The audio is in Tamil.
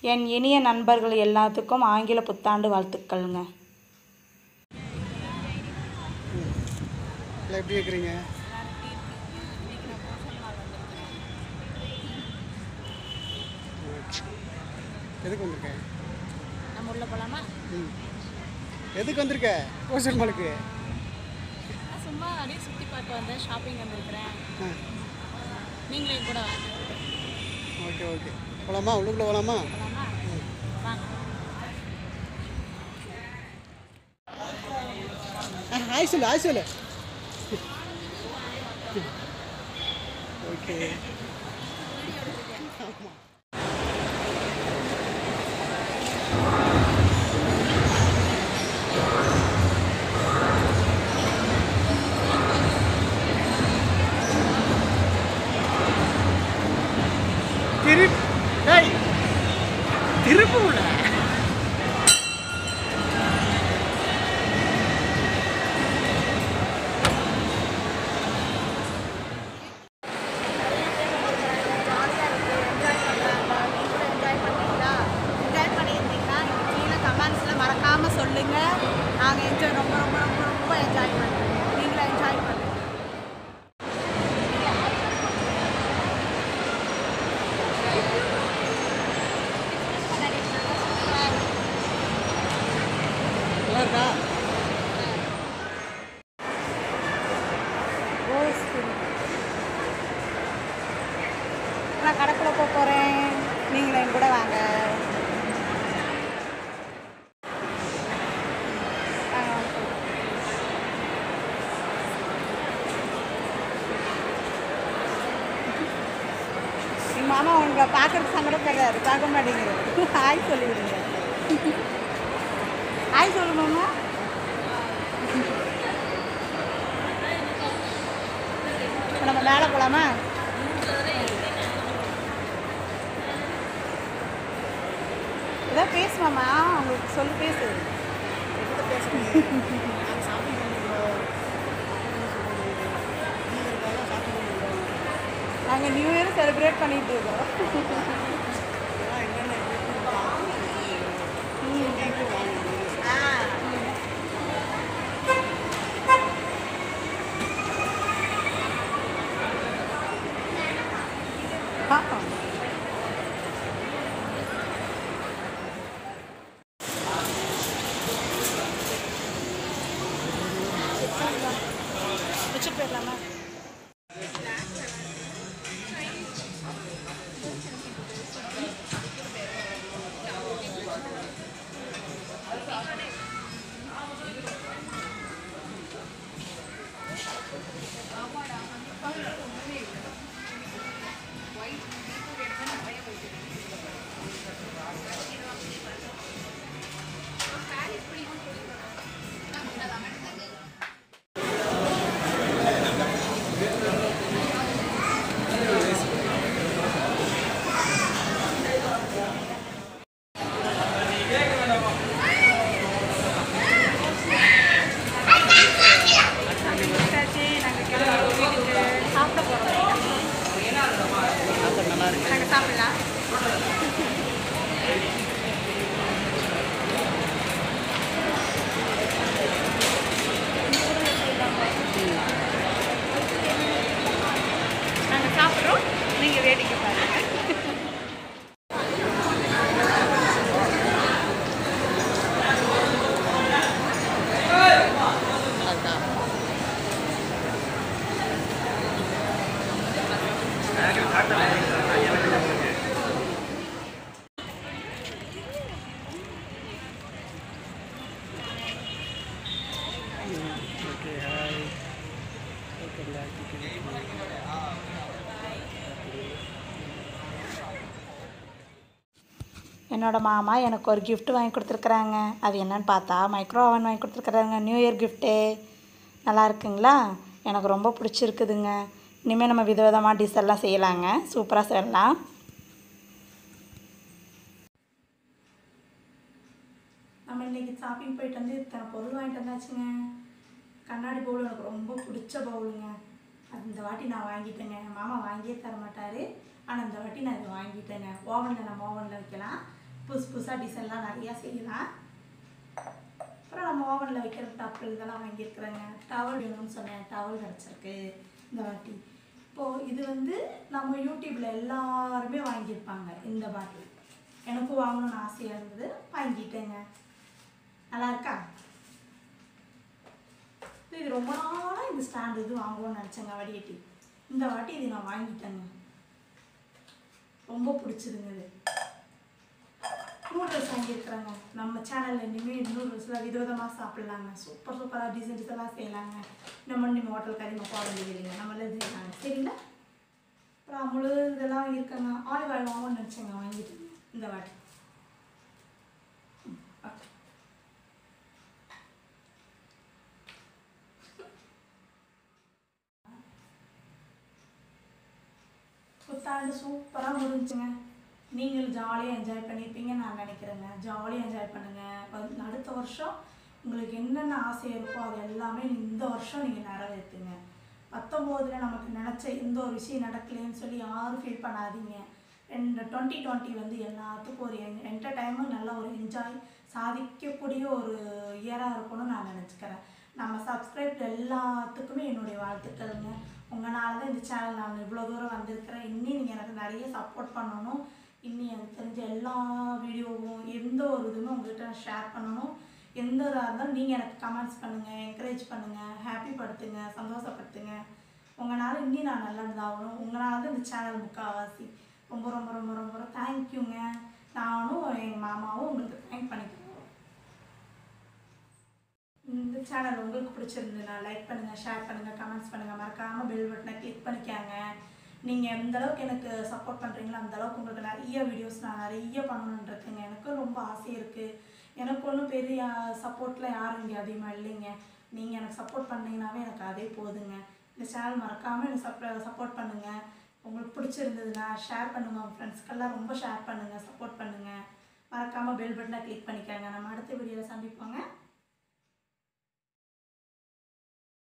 என் இனிய நண்பர்கள் எல்லாத்துக்கும் ஆங்கில புத்தாண்டு வாழ்த்துக்கள்ங்க இல்லை எப்படி இருக்கிறீங்க எதுக்கு வந்திருக்க நம்ம உள்ள போகலாமா ம் எதுக்கு வந்திருக்க ஓசல் மலுக்கு நான் சும்மா அப்படியே சுற்றி பார்க்க வந்தேன் ஷாப்பிங் வந்திருக்கிறேன் ஆ நீங்களும் என் கூட வாங்க ஓகே ஓகே போகலாமா உள்ளுக்குள்ளே போகலாமா போகலாமா வாங்க ஆ ஹாய் சொல்லு ஹாய் சொல்லு ஓகே ஆமாம் திரு டேய் திருப்பூல ஜாலியாக இருக்குது என்ஜாய் பண்ணுறாங்க நீங்களும் என்ஜாய் பண்ணீங்களா என்ஜாய் பண்ணியிருந்தீங்கன்னா எங்கள் கீழே கமெண்ட்ஸில் மறக்காமல் சொல்லுங்கள் நாங்கள் என்ஜாய் ரொம்ப ரொம்ப ரொம்ப ரொம்ப என்ஜாய் பண்ணுறோம் நீங்களும் என்ஜாய் பண்ணுங்க நல்லா இருக்கா நான் கடைக்குள்ளே போக போகிறேன் நீங்களும் என் கூட வாங்க வாங்க, வாங்க போலாம். எங்கள் மாமா உங்களை பார்க்கறதுக்கு சங்கடப்படுறாரு பார்க்க மாட்டேங்கிறாரு ஹாய் சொல்லிவிடுங்க ஹாய் சொல்லு மாமா இப்ப நம்ம மேலே போகலாமா ஏதாவது பேசுமாம்மா அவங்களுக்கு சொல்லி பேசு நாங்கள் நியூ இயர் செலிப்ரேட் பண்ணிட்டு இருக்கோம் ஆ பார்ப்போம் வச்சுட்டு போயிடலாமா சாச்சி நாங்கள் கிளம்பி வீட்டுக்கு சாப்பிட போகிறோம் நல்லா இருக்கு நாங்கள் சாப்பிடலாம் நாங்கள் சாப்பிட்றோம் நீங்கள் வேடிக்கை பாருங்கள் நல்லா இருக்கா ஓகே ஹாய் ஓகே என்னோட மாமா எனக்கு ஒரு gift வாங்கி கொடுத்துருக்குறாங்க அது என்னன்னு பார்த்தா மைக்ரோ ஓவன் வாங்கி கொடுத்துருக்குறாங்க நியூ இயர் கிஃப்ட்டு நல்லா இருக்குங்களா எனக்கு ரொம்ப பிடிச்சிருக்குதுங்க இனிமேல் நம்ம விதவிதமாக டிஷ் எல்லாம் செய்யலாங்க சூப்பராக செய்யலாம் நம்ம இன்னைக்கு ஷாப்பிங் போயிட்டு வந்து இத்தனை பொருள் வாங்கிட்டு வந்தாச்சுங்க கண்ணாடி பவுல் எனக்கு ரொம்ப பிடிச்ச பவுலுங்க அது இந்த வாட்டி நான் வாங்கிட்டேங்க என் மாமா வாங்கியே தர மாட்டார் ஆனால் இந்த வாட்டி நான் இதை வாங்கிட்டேங்க ஓவனில் நம்ம ஓவனில் வைக்கலாம் புதுசு புதுசாக டிசைன்லாம் நிறையா செய்யலாம் அப்புறம் நம்ம ஓவனில் வைக்கிற டப்பில் இதெல்லாம் வாங்கியிருக்கிறேங்க டவல் வேணும்னு சொன்னேன் டவல் கிடச்சிருக்கு இந்த வாட்டி இப்போது இது வந்து நம்ம யூடியூப்பில் எல்லாருமே வாங்கியிருப்பாங்க இந்த பாட்டில் எனக்கும் வாங்கணும்னு ஆசையாக இருந்தது வாங்கிட்டேங்க நல்லா இருக்கா இது ரொம்ப நாளாக இந்த ஸ்டாண்ட் இது வாங்குவோம்னு நினச்சேங்க வடிகட்டி இந்த வாட்டி இது நான் வாங்கிட்டேங்க ரொம்ப பிடிச்சதுங்க இது நூடுல்ஸ் வாங்கியிருக்கிறாங்க நம்ம சேனலில் இனிமேல் நூடுல்ஸ்லாம் விதவிதமாக சாப்பிட்லாங்க சூப்பர் சூப்பராக டிசைன் டிசைனாக செய்யலாங்க நம்ம நம்ம ஹோட்டல் கறிமா போட வேண்டியதில்லைங்க நம்மள செய்யலாங்க சரிங்களா அப்புறம் முழு இதெல்லாம் இருக்காங்க ஆலிவ் ஆயில் வாங்கணும்னு நினச்சேங்க வாங்கிட்டு இந்த வாட்டி ம், ஓகே புத்தாண்டு சூப்பராக முடிஞ்சுங்க நீங்களும் ஜாலியாக என்ஜாய் பண்ணியிருப்பீங்க நான் நினைக்கிறேங்க ஜாலியாக என்ஜாய் பண்ணுங்கள் அடுத்த வருஷம் உங்களுக்கு என்னென்ன ஆசை இருக்கோ அது எல்லாமே இந்த வருஷம் நீங்கள் நிறைவேற்றுங்க பத்தொம்போதில் நமக்கு நினச்ச எந்த ஒரு விஷயம் நடக்கலைன்னு சொல்லி யாரும் ஃபீல் பண்ணாதீங்க ரெண்டு டுவெண்ட்டி டுவெண்ட்டி வந்து எல்லாத்துக்கும் ஒரு என்டர்டைன்மெண்ட் நல்ல ஒரு என்ஜாய் சாதிக்கக்கூடிய ஒரு இயராக இருக்கணும்னு நான் நினச்சிக்கிறேன் நம்ம சப்ஸ்கிரைப் எல்லாத்துக்குமே என்னுடைய வாழ்த்துக்கள்ங்க உங்களால தான் இந்த சேனல் நான் இவ்வளோ தூரம் வந்திருக்கிறேன் இன்னும் நீங்கள் எனக்கு நிறைய சப்போர்ட் பண்ணணும் இன்னும் எனக்கு தெரிஞ்ச எல்லா வீடியோவும் எந்த ஒரு இதுவுமே உங்கள்கிட்ட நான் ஷேர் பண்ணணும் எந்த இதாக இருந்தாலும் நீங்கள் எனக்கு கமெண்ட்ஸ் பண்ணுங்கள் என்கரேஜ் பண்ணுங்கள் ஹாப்பி படுத்துங்க சந்தோஷப்படுத்துங்க உங்களால் இன்னும் நான் நல்லதாகணும் உங்களால தான் இந்த சேனல் முக்கால்வாசி ரொம்ப ரொம்ப ரொம்ப ரொம்ப தேங்க்யூங்க நானும் எங்கள் மாமாவும் உங்களுக்கு தேங்க் பண்ணிக்கிறோம் இந்த சேனல் உங்களுக்கு பிடிச்சிருந்ததுன்னா லைக் பண்ணுங்கள் ஷேர் பண்ணுங்கள் கமெண்ட்ஸ் பண்ணுங்கள் மறக்காமல் பெல் பட்டனை கிளிக் பண்ணிக்காங்க நீங்கள் எந்த அளவுக்கு எனக்கு சப்போர்ட் பண்ணுறீங்களோ அந்த அளவுக்கு உங்களுக்கு நிறைய வீடியோஸ் நான் நிறைய பண்ணணுன்னு இருக்குங்க எனக்கும் ரொம்ப ஆசை இருக்குது எனக்கு ஒன்றும் பெரிய சப்போர்ட்டில் யாரும் இங்கே அதிகமாக இல்லைங்க நீங்கள் எனக்கு சப்போர்ட் பண்ணீங்கன்னாவே எனக்கு அதே போதுங்க இந்த சேனல் மறக்காமல் எனக்கு சப் சப்போர்ட் பண்ணுங்கள் உங்களுக்கு பிடிச்சிருந்ததுன்னா ஷேர் பண்ணுங்கள் உங்கள் ஃப்ரெண்ட்ஸ்க்கெல்லாம் ரொம்ப ஷேர் பண்ணுங்கள் சப்போர்ட் பண்ணுங்கள் மறக்காமல் பெல் பட்டனை கிளிக் பண்ணிக்கோங்க நம்ம அடுத்த வீடியோவில் சந்திப்போங்க